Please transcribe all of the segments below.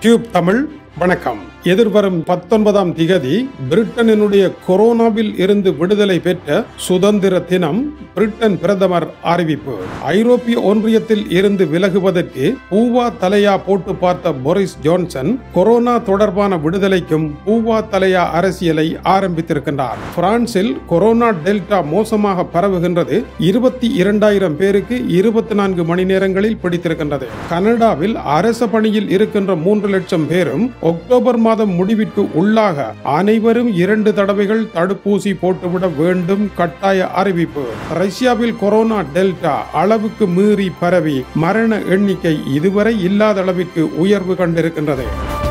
tube Tamil வணக்கம் எதிர்வரும் பத்தொன்பதாம் திகதி பிரிட்டனினுடைய கொரோனாவில் இருந்து விடுதலை பெற்ற சுதந்திர தினம் பிரிட்டன் பிரதமர் அறிவிப்பு ஐரோப்பிய ஒன்றியத்தில் இருந்து விலகுவதற்கு பூவா தலையா போட்டு பார்த்த போரிஸ் ஜான்சன் கொரோனா தொடர்பான விடுதலைக்கும் பூவா தலையா அரசியலை ஆரம்பித்திருக்கின்றார் பிரான்சில் கொரோனா டெல்டா மோசமாக பரவுகின்றது இருபத்தி இரண்டாயிரம் பேருக்கு இருபத்தி நான்கு மணி நேரங்களில் பிடித்திருக்கின்றது கனடாவில் அரச பணியில் இருக்கின்ற மூன்று லட்சம் பேரும் அக்டோபர் மாதம் முடிவிற்கு உள்ளாக அனைவரும் இரண்டு தடவைகள் தடுப்பூசி போட்டுவிட வேண்டும் கட்டாய அறிவிப்பு ரஷ்யாவில் கொரோனா டெல்டா அளவுக்கு மீறி பரவி மரண எண்ணிக்கை இதுவரை இல்லாத அளவிற்கு உயர்வு கண்டிருக்கின்றது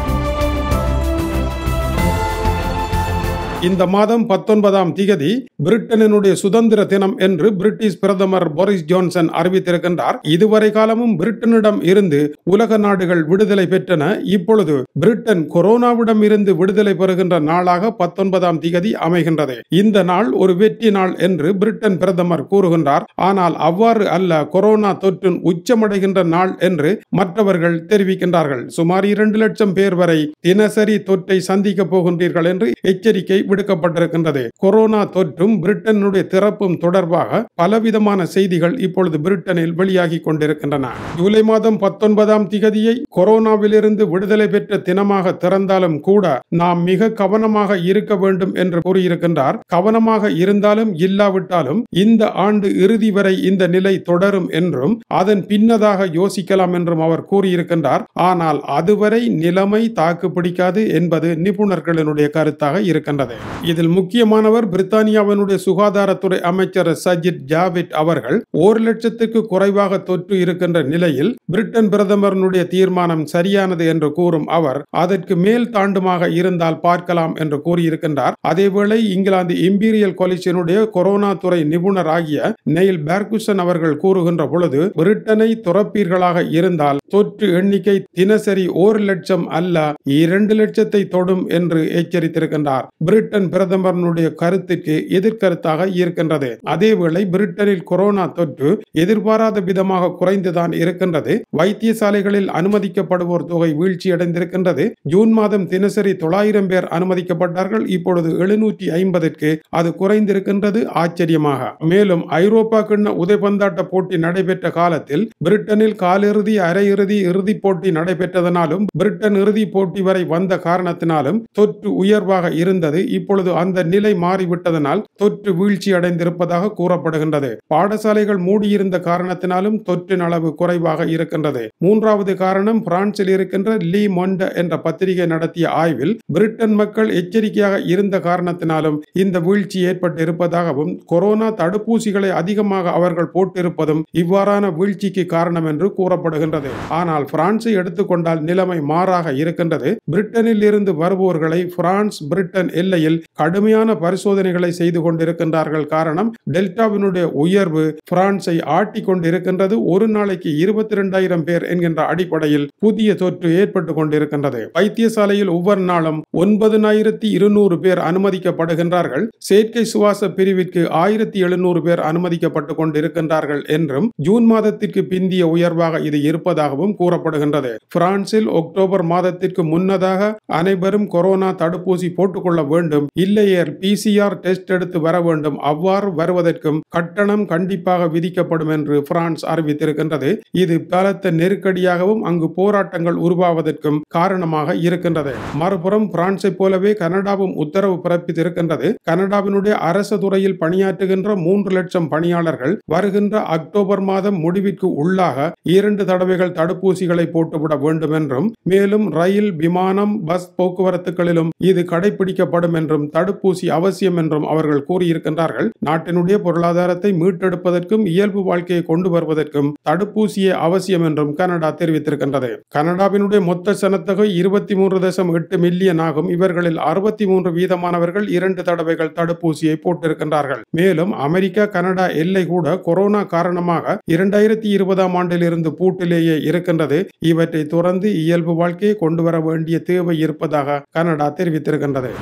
இந்த மாதம் பத்தொன்பதாம் திகதி பிரிட்டனினுடைய சுதந்திர தினம் என்று பிரிட்டிஷ் பிரதமர் போரிஸ் ஜான்சன் அறிவித்திருக்கின்றார் இதுவரை காலமும் பிரிட்டனிடம் இருந்து உலக நாடுகள் விடுதலை பெற்றன இப்பொழுது பிரிட்டன் கொரோனாவிடம் இருந்து விடுதலை பெறுகின்ற நாளாக பத்தொன்பதாம் திகதி அமைகின்றது இந்த நாள் ஒரு வெற்றி நாள் என்று பிரிட்டன் பிரதமர் கூறுகின்றார் ஆனால் அவ்வாறு அல்ல கொரோனா தொற்றின் உச்சமடைகின்ற நாள் என்று மற்றவர்கள் தெரிவிக்கின்றார்கள் சுமார் இரண்டு லட்சம் பேர் வரை தினசரி தொற்றை சந்திக்க போகின்றீர்கள் என்று எச்சரிக்கை விடுக்கப்பட்டிருக்கின்றது கொரோனா தொற்றும் பிரிட்டனுடைய திறப்பும் தொடர்பாக பலவிதமான செய்திகள் இப்பொழுது பிரிட்டனில் வெளியாகி கொண்டிருக்கின்றன ஜூலை மாதம் பத்தொன்பதாம் திகதியை கொரோனாவிலிருந்து விடுதலை பெற்ற தினமாக திறந்தாலும் கூட நாம் மிக கவனமாக இருக்க வேண்டும் என்று கூறியிருக்கின்றார் கவனமாக இருந்தாலும் இல்லாவிட்டாலும் இந்த ஆண்டு இறுதி வரை இந்த நிலை தொடரும் என்றும் அதன் பின்னதாக யோசிக்கலாம் என்றும் அவர் கூறியிருக்கின்றார் ஆனால் அதுவரை நிலைமை தாக்கு பிடிக்காது என்பது நிபுணர்களினுடைய கருத்தாக இருக்கின்றது இதில் முக்கியமானவர் பிரித்தானியாவினுடைய சுகாதாரத்துறை அமைச்சர் சஜித் ஜாவிட் அவர்கள் ஒரு லட்சத்துக்கு குறைவாக தொற்று இருக்கின்ற நிலையில் பிரிட்டன் பிரதமரனுடைய தீர்மானம் சரியானது என்று கூறும் அவர் அதற்கு மேல் தாண்டுமாக இருந்தால் பார்க்கலாம் என்று கூறியிருக்கின்றார் அதேவேளை இங்கிலாந்து இம்பீரியல் காலேஜினுடைய கொரோனா துறை நிபுணர் ஆகிய நெயில் பேர்குசன் அவர்கள் கூறுகின்ற பொழுது பிரிட்டனை துறப்பீர்களாக இருந்தால் தொற்று எண்ணிக்கை தினசரி ஒரு லட்சம் அல்ல இரண்டு லட்சத்தை தொடும் என்று எச்சரித்திருக்கின்றார் பிரிட்டன் பிரதமரனுடைய கருத்துக்கு எதிர்கருத்தாக இருக்கின்றது அதேவேளை பிரிட்டனில் கொரோனா தொற்று எதிர்பாராத விதமாக குறைந்துதான் இருக்கின்றது வைத்தியசாலைகளில் அனுமதிக்கப்படுவோர் தொகை வீழ்ச்சியடைந்திருக்கின்றது ஜூன் மாதம் தினசரி தொள்ளாயிரம் பேர் அனுமதிக்கப்பட்டார்கள் இப்பொழுது எழுநூற்றி ஐம்பதற்கு அது குறைந்திருக்கின்றது ஆச்சரியமாக மேலும் ஐரோப்பா கிண்ண உதைபந்தாட்ட போட்டி நடைபெற்ற காலத்தில் பிரிட்டனில் காலிறுதி அரையிறுதி இறுதிப் போட்டி நடைபெற்றதனாலும் பிரிட்டன் இறுதிப் போட்டி வரை வந்த காரணத்தினாலும் தொற்று உயர்வாக இருந்தது இப்பொழுது அந்த நிலை மாறிவிட்டதனால் தொற்று வீழ்ச்சி அடைந்திருப்பதாக கூறப்படுகின்றது பாடசாலைகள் மூடியிருந்த காரணத்தினாலும் தொற்றின் அளவு குறைவாக இருக்கின்றது மூன்றாவது காரணம் பிரான்சில் இருக்கின்ற லீ மொண்ட என்ற பத்திரிகை நடத்திய ஆய்வில் பிரிட்டன் மக்கள் எச்சரிக்கையாக இருந்த காரணத்தினாலும் இந்த வீழ்ச்சி ஏற்பட்டு இருப்பதாகவும் கொரோனா தடுப்பூசிகளை அதிகமாக அவர்கள் போட்டிருப்பதும் இவ்வாறான வீழ்ச்சிக்கு காரணம் என்று கூறப்படுகின்றது ஆனால் பிரான்சை எடுத்துக்கொண்டால் நிலைமை மாறாக இருக்கின்றது பிரிட்டனில் இருந்து வருபவர்களை பிரான்ஸ் பிரிட்டன் எல்லையில் கடுமையான பரிசோதனைகளை செய்து கொண்டிருக்கின்றார்கள் காரணம் டெல்டாவினுடைய உயர்வு பிரான்சை ஆட்டி கொண்டிருக்கின்றது ஒரு நாளைக்கு இருபத்தி இரண்டாயிரம் பேர் என்கின்ற அடிப்படையில் புதிய தொற்று ஏற்பட்டு கொண்டிருக்கின்றது வைத்தியசாலையில் ஒவ்வொரு நாளும் ஒன்பதினாயிரத்தி இருநூறு பேர் அனுமதிக்கப்படுகின்றார்கள் செயற்கை சுவாச பிரிவிற்கு ஆயிரத்தி எழுநூறு பேர் அனுமதிக்கப்பட்டு கொண்டிருக்கின்றார்கள் என்றும் ஜூன் மாதத்திற்கு பிந்திய உயர்வாக இது இருப்பதாகவும் கூறப்படுகின்றது பிரான்சில் அக்டோபர் மாதத்திற்கு முன்னதாக அனைவரும் கொரோனா தடுப்பூசி போட்டுக்கொள்ள வேண்டும் இல்லையேல் பிசிஆர் டெஸ்ட் எடுத்து வர வேண்டும் அவ்வாறு வருவதற்கும் கட்டணம் கண்டிப்பாக விதிக்கப்படும் என்று பிரான்ஸ் அறிவித்திருக்கின்றது இது பலத்த நெருக்கடியாகவும் அங்கு போராட்டங்கள் உருவாவதற்கும் காரணமாக இருக்கின்றது மறுபுறம் பிரான்சை போலவே கனடாவும் உத்தரவு பிறப்பித்திருக்கின்றது கனடாவினுடைய அரசு துறையில் பணியாற்றுகின்ற மூன்று லட்சம் பணியாளர்கள் வருகின்ற அக்டோபர் மாதம் முடிவிற்கு உள்ளாக இரண்டு தடவைகள் தடுப்பூசிகளை போட்டுவிட வேண்டும் என்றும் மேலும் ரயில் விமானம் பஸ் போக்குவரத்துகளிலும் இது கடைபிடிக்கப்படும் என்றும் தடுப்பூசி அவசியம் என்றும் அவர்கள் கூறியிருக்கின்றார்கள் நாட்டினுடைய பொருளாதாரத்தை மீட்டெடுப்பதற்கும் இயல்பு வாழ்க்கையை கொண்டு வருவதற்கும் தடுப்பூசியே அவசியம் என்றும் கனடா தெரிவித்திருக்கின்றது கனடாவினுடைய மொத்த சனத்தொகை இருபத்தி மூன்று தசம் எட்டு மில்லியன் ஆகும் இவர்களில் அறுபத்தி மூன்று வீதமானவர்கள் இரண்டு தடவைகள் தடுப்பூசியை போட்டிருக்கின்றார்கள் மேலும் அமெரிக்கா கனடா எல்லை கூட கொரோனா காரணமாக இரண்டாயிரத்தி இருபதாம் ஆண்டில் இருந்து பூட்டிலேயே இருக்கின்றது இவற்றை துறந்து இயல்பு வாழ்க்கையை கொண்டு வர வேண்டிய தேவை இருப்பதாக கனடா தெரிவித்திருக்கின்றது ரஷ்யா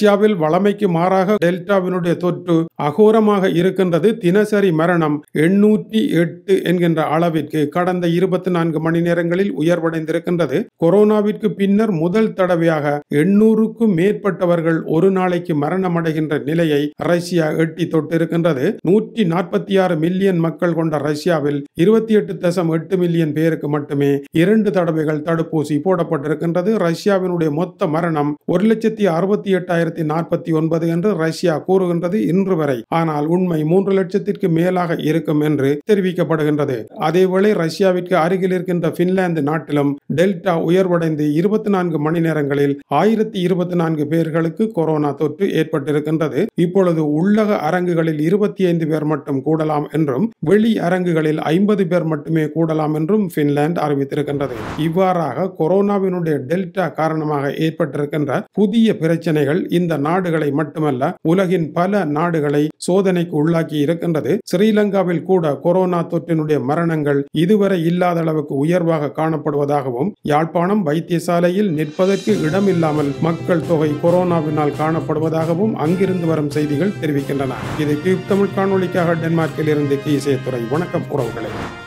ரஷ்யாவில் வளமைக்கு மாறாக டெல்டாவினுடைய தொற்று அகோரமாக இருக்கின்றது தினசரி மரணம் எண்ணூற்றி எட்டு என்கின்ற அளவிற்கு கடந்த இருபத்தி நான்கு மணி நேரங்களில் உயர்வடைந்திருக்கின்றது கொரோனாவிற்கு பின்னர் முதல் தடவையாக எண்ணூறுக்கும் மேற்பட்டவர்கள் ஒரு நாளைக்கு மரணமடைகின்ற நிலையை ரஷ்யா எட்டி தொட்டிருக்கின்றது நூற்றி நாற்பத்தி ஆறு மில்லியன் மக்கள் கொண்ட ரஷ்யாவில் இருபத்தி எட்டு தசம் எட்டு மில்லியன் பேருக்கு மட்டுமே இரண்டு தடவைகள் தடுப்பூசி போடப்பட்டிருக்கின்றது ரஷ்யாவினுடைய மொத்த மரணம் ஒரு லட்சத்தி அறுபத்தி எட்டாயிரத்தி நாற்பத்தி ஒன்பது என்று ரஷ்யா கூறுகின்றது இன்று வரை ஆனால் உண்மை மூன்று லட்சத்திற்கு மேலாக இருக்கும் என்று தெரிவிக்கப்படுகின்றது அதேவேளை ரஷ்யாவிற்கு அருகில் இருக்கின்ற பின்லாந்து நாட்டிலும் டெல்டா உயர்வடைந்து இருபத்தி நான்கு மணி நேரங்களில் ஆயிரத்தி இருபத்தி நான்கு பேர்களுக்கு கொரோனா தொற்று ஏற்பட்டிருக்கின்றது இப்பொழுது உள்ளக அரங்குகளில் இருபத்தி ஐந்து பேர் மட்டும் கூடலாம் என்றும் வெளி அரங்குகளில் ஐம்பது பேர் மட்டுமே கூடலாம் என்றும் பின்லாந்து அறிவித்திருக்கின்றது இவ்வாறாக கொரோனாவினுடைய டெல்டா காரணமாக ஏற்பட்டிருக்கின்ற புதிய பிரச்சனைகள் இந்த நாடுகளை மட்டுமல்ல உலகின் பல நாடுகளை சோதனைக்கு உள்ளாக்கி இருக்கின்றது ஸ்ரீலங்காவில் கூட கொரோனா தொற்றினுடைய மரணங்கள் இதுவரை இல்லாத அளவுக்கு உயர்வாக காணப்படுவதாகவும் யாழ்ப்பாணம் வைத்தியசாலையில் நிற்பதற்கு இடமில்லாமல் மக்கள் தொகை கொரோனாவினால் காணப்படுவதாகவும் அங்கிருந்து வரும் செய்திகள் தெரிவிக்கின்றன இது கியூப் தமிழ் காணொலிக்காக டென்மார்க்கில் இருந்து கீசே துறை வணக்கம் உறவுகளே